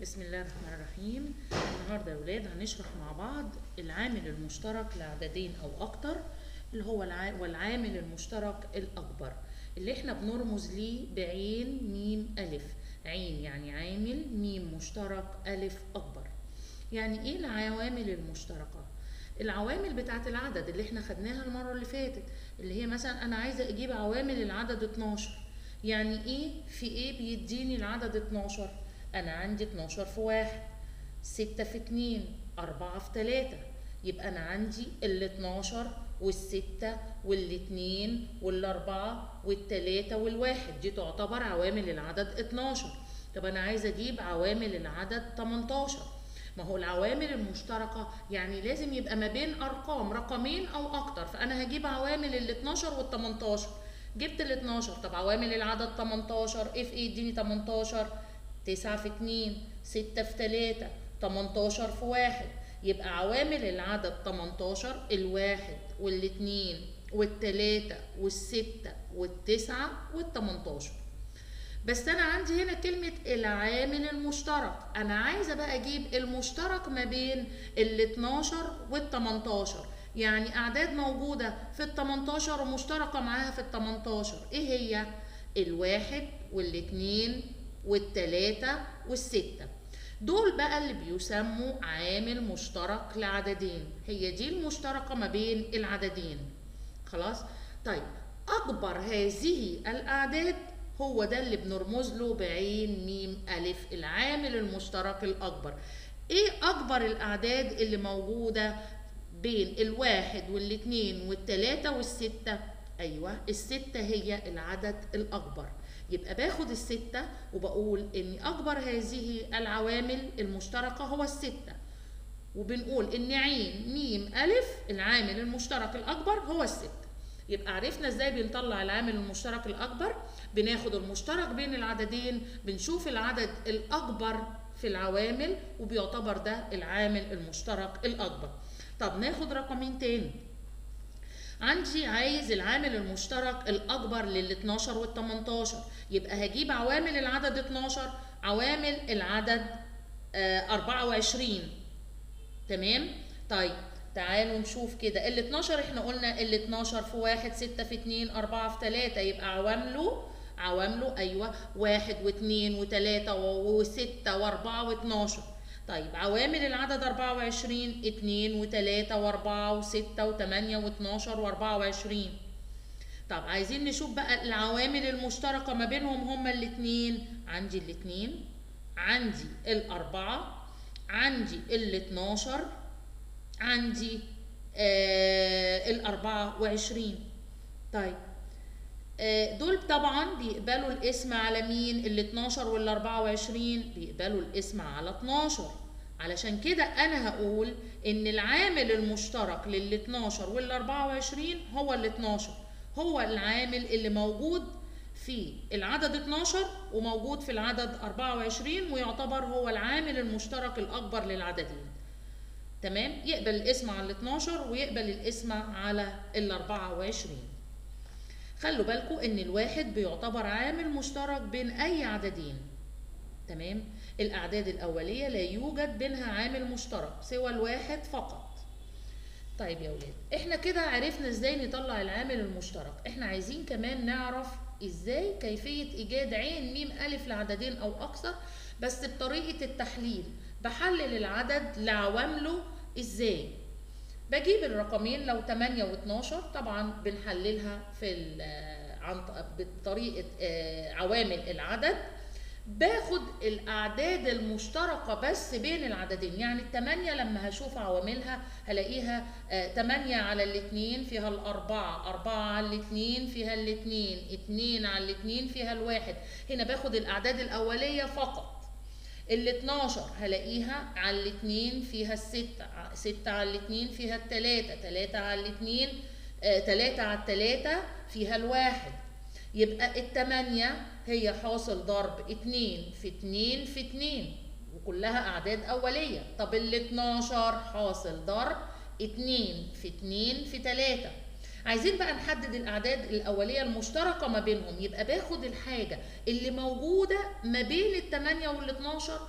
بسم الله الرحمن الرحيم النهارده يا ولاد هنشرح مع بعض العامل المشترك لعددين او اكتر اللي هو الع... والعامل المشترك الاكبر اللي احنا بنرمز ليه بعين ميم الف عين يعني عامل ميم مشترك الف اكبر يعني ايه العوامل المشتركه العوامل بتاعت العدد اللي احنا خدناها المره اللي فاتت اللي هي مثلا انا عايزه اجيب عوامل العدد 12 يعني ايه في ايه بيديني العدد 12 انا عندي 12 في واحد 6 في 2 4 في 3 يبقى انا عندي ال 12 والستة والاثنين والاربعة والتلاتة والواحد دي تعتبر عوامل العدد 12 طب انا عايزه اجيب عوامل العدد 18 ما هو العوامل المشتركة يعني لازم يبقى ما بين أرقام رقمين أو أكتر فأنا هجيب عوامل ال 12 وال 18 جبت ال 12 طب عوامل العدد 18 اف ايه يديني 18 9 في 2 6 في 3 18 في 1 يبقى عوامل العدد 18 الواحد والاثنين والتلاتة والستة والتسعة والتمنتاشر بس انا عندي هنا كلمة العامل المشترك انا عايزة بقى اجيب المشترك ما بين ال 12 وال 18 يعني اعداد موجودة في ال 18 ومشتركة معاها في ال 18 ايه هي الواحد والاثنين والتلاتة والستة دول بقى اللي بيسموا عامل مشترك لعددين هي دي المشتركة ما بين العددين خلاص طيب اكبر هذه الاعداد هو ده اللي بنرمز له بعين ميم ألف العامل المشترك الأكبر إيه أكبر الأعداد اللي موجودة بين الواحد والاثنين والتلاتة والستة أيوة الستة هي العدد الأكبر يبقى باخد الستة وبقول إن أكبر هذه العوامل المشتركة هو الستة وبنقول إن عين ميم ألف العامل المشترك الأكبر هو الستة يبقى عرفنا ازاي بنطلع العامل المشترك الاكبر بناخد المشترك بين العددين بنشوف العدد الاكبر في العوامل وبيعتبر ده العامل المشترك الاكبر طب ناخد رقمين تاني عندي عايز العامل المشترك الاكبر لل 12 وال 18 يبقى هجيب عوامل العدد 12 عوامل العدد آه 24 تمام طيب تعالوا نشوف كده ال 12 احنا قلنا ال 12 في 1 6 في 2 4 في 3 يبقى عوامله عوامله ايوه 1 و2 و3 و6 و4 و12 طيب عوامل العدد 24 2 و3 و4 و6 و8 و12 و24 طب عايزين نشوف بقى العوامل المشتركة ما بينهم هما الاثنين عندي الاثنين عندي الأربعة عندي ال 12 عندي آه الأربعة وعشرين طيب آه دول طبعا بيقبلوا الاسم على مين ال 12 وال 24 بيقبلوا الاسم على 12 علشان كده انا هقول ان العامل المشترك لل 12 وال 24 هو ال 12 هو العامل اللي موجود في العدد 12 وموجود في العدد 24 ويعتبر هو العامل المشترك الاكبر للعددين تمام يقبل الاسم على ال 12 ويقبل الاسم على ال 24 خلوا بالكم ان الواحد بيعتبر عامل مشترك بين اي عددين تمام الاعداد الاوليه لا يوجد بينها عامل مشترك سوى الواحد فقط طيب يا ولاد احنا كده عرفنا ازاي نطلع العامل المشترك احنا عايزين كمان نعرف ازاي كيفيه ايجاد عين ميم الف لعددين او اكثر بس بطريقه التحليل بحلل العدد لعوامله ازاي بجيب الرقمين لو 8 و12 طبعا بنحللها في عن بطريقه عوامل العدد باخد الاعداد المشتركه بس بين العددين يعني الثمانية لما هشوف عواملها هلاقيها 8 على الاثنين فيها الأربعة أربعة على الاثنين فيها الاثنين اثنين على الاثنين فيها الواحد هنا باخد الأعداد الأولية فقط ال 12 هلاقيها على الاثنين فيها الستة ستة على الاثنين فيها التلاتة تلاتة على الاثنين آه تلاتة على التلاتة فيها الواحد يبقى التمانية هي حاصل ضرب اتنين في اتنين في اتنين وكلها أعداد أولية طب ال 12 حاصل ضرب اتنين في اتنين في تلاتة عايزين بقى نحدد الاعداد الاوليه المشتركه ما بينهم يبقى باخد الحاجه اللي موجوده ما بين ال 8 وال 12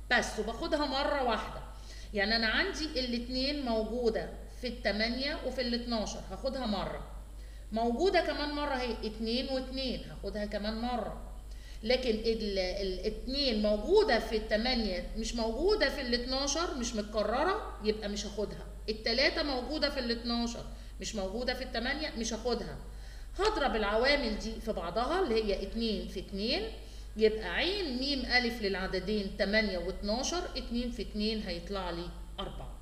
بس وباخدها مرة واحدة يعني أنا عندي الاتنين موجودة في التمانية وفي الاتناشر هاخدها مرة موجودة كمان مرة هي اتنين واتنين هاخدها كمان مرة لكن ال- الاتنين موجودة في التمانية مش موجودة في الاتناشر مش متكررة يبقى مش هاخدها التلاتة موجودة في الاتناشر مش موجودة في التمانية مش هاخدها هضرب العوامل دي في بعضها اللي هي اتنين في اتنين يبقى عين ميم ألف للعددين تمانية واتناشر اتنين في اتنين هيطلع لي أربعة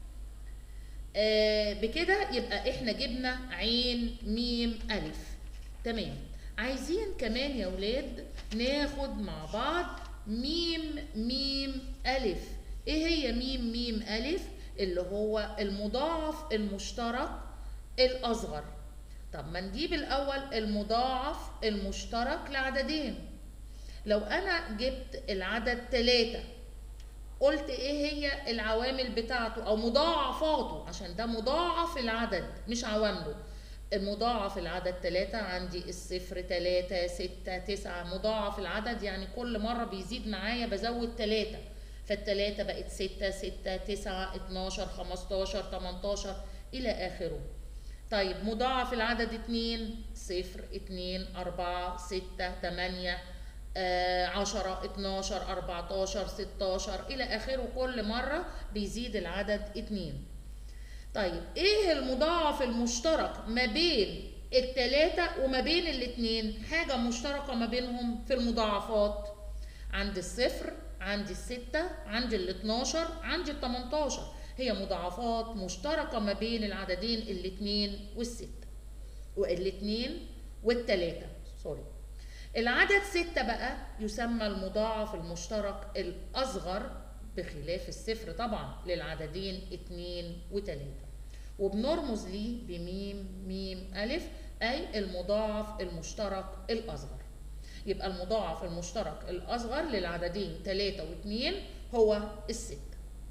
آه بكده يبقى احنا جبنا عين ميم ألف تمام عايزين كمان يا ولاد ناخد مع بعض ميم ميم ألف ايه هي ميم ميم ألف اللي هو المضاعف المشترك الأصغر طب ما نجيب الأول المضاعف المشترك لعددين لو أنا جبت العدد تلاتة قلت ايه هي العوامل بتاعته او مضاعفاته عشان ده مضاعف العدد مش عوامله المضاعف العدد تلاتة عندي الصفر تلاتة ستة تسعة مضاعف العدد يعني كل مرة بيزيد معايا بزود تلاتة فالتلاتة بقت ستة ستة تسعة اتناشر خمستاشر تمنتاشر إلى آخره طيب مضاعف العدد اتنين صفر اتنين أربعة ستة تمانية آه، عشرة اتناشر أربعتاشر ستاشر إلى آخره كل مرة بيزيد العدد اتنين طيب ايه المضاعف المشترك ما بين التلاتة وما بين الاتنين حاجة مشتركة ما بينهم في المضاعفات عند الصفر عندي الستة عندي الاتناشر عندي التمنتاشر هي مضاعفات مشتركة ما بين العددين الاتنين والستة والاتنين والتلاتة سوري العدد ستة بقى يسمى المضاعف المشترك الأصغر بخلاف الصفر طبعا للعددين اتنين وتلاتة وبنرمز ليه بميم ميم ألف أي المضاعف المشترك الأصغر يبقى المضاعف المشترك الأصغر للعددين تلاتة واتنين هو الستة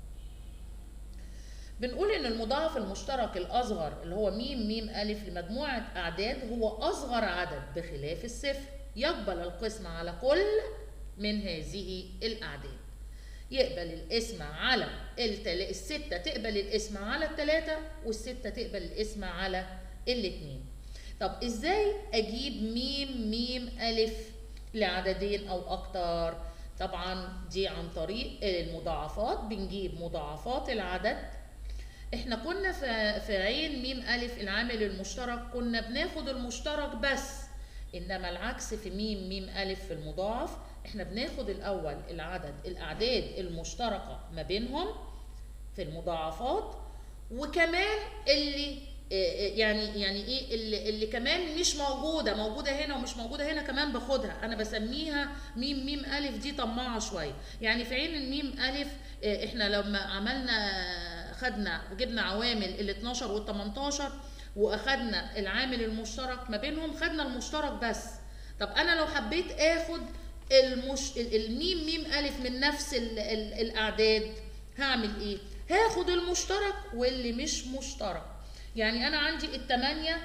بنقول ان المضاعف المشترك الاصغر اللي هو ميم ميم الف لمجموعه اعداد هو اصغر عدد بخلاف الصفر يقبل القسم على كل من هذه الاعداد يقبل الاسم على التل... الستة تقبل الاسم على التلاتة والستة تقبل الاسم على الاتنين طب ازاي اجيب ميم ميم الف لعددين او اكتر طبعا دي عن طريق المضاعفات بنجيب مضاعفات العدد احنا كنا في في عين ميم الف العامل المشترك كنا بناخد المشترك بس انما العكس في ميم ميم الف في المضاعف احنا بناخد الاول العدد الاعداد المشتركه ما بينهم في المضاعفات وكمان اللي يعني يعني ايه اللي, اللي كمان مش موجوده موجوده هنا ومش موجوده هنا كمان باخدها انا بسميها ميم ميم الف دي طماعه شويه يعني في عين الميم الف احنا لما عملنا خدنا جبنا عوامل ال 12 وال 18 واخدنا العامل المشترك ما بينهم خدنا المشترك بس طب انا لو حبيت اخد المش... الميم ميم الف من نفس ال... ال... الاعداد هعمل ايه هاخد المشترك واللي مش مشترك يعني انا عندي التمانية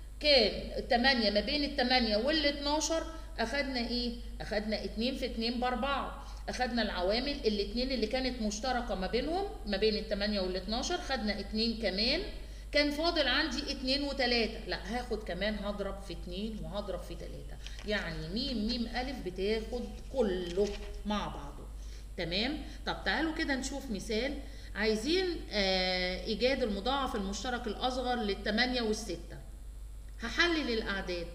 كان التمانية ما بين التمانية وال 12 اخدنا ايه اخدنا اتنين في اتنين باربعة اخدنا العوامل الاتنين اللي كانت مشتركة ما بينهم ما بين التمانية وال 12 خدنا اتنين كمان كان فاضل عندي اتنين وتلاتة لا هاخد كمان هضرب في اتنين وهضرب في تلاتة يعني ميم ميم الف بتاخد كله مع بعضه تمام طب تعالوا كده نشوف مثال عايزين آه ايجاد المضاعف المشترك الاصغر للتمانية والستة هحلل الاعداد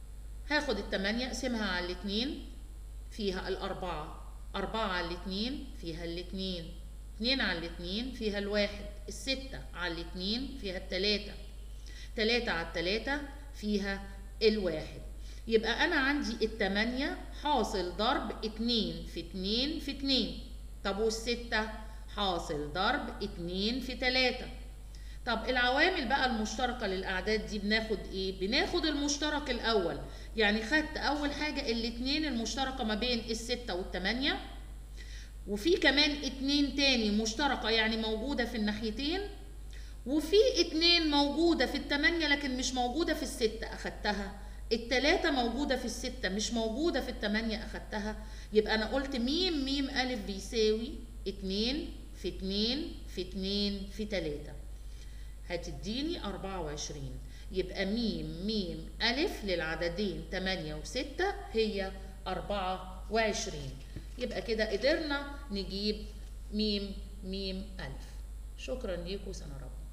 هاخد التمانية اقسمها على الاتنين فيها الاربعة أربعة على الاتنين فيها الاتنين اتنين على الاتنين فيها الواحد الستة على الاتنين فيها التلاتة تلاتة على التلاتة فيها الواحد يبقى أنا عندي التمانية حاصل ضرب اتنين في اتنين في اتنين طب والستة حاصل ضرب اتنين في تلاتة طب العوامل بقى المشتركة للأعداد دي بناخد ايه؟ بناخد المشترك الأول يعني خدت أول حاجة الاتنين المشتركة ما بين الستة والتمانية وفي كمان اتنين تاني مشتركة يعني موجودة في الناحيتين وفي اتنين موجودة في التمانية لكن مش موجودة في الستة أخدتها التلاتة موجودة في الستة مش موجودة في التمانية أخدتها يبقى أنا قلت ميم ميم ألف بيساوي اتنين في اتنين في اتنين في تلاتة هتديني أربعة وعشرين يبقى ميم ميم ألف للعددين تمانية وستة هي أربعة وعشرين يبقى كده قدرنا نجيب ميم ميم ألف شكرا ليكم سنة رب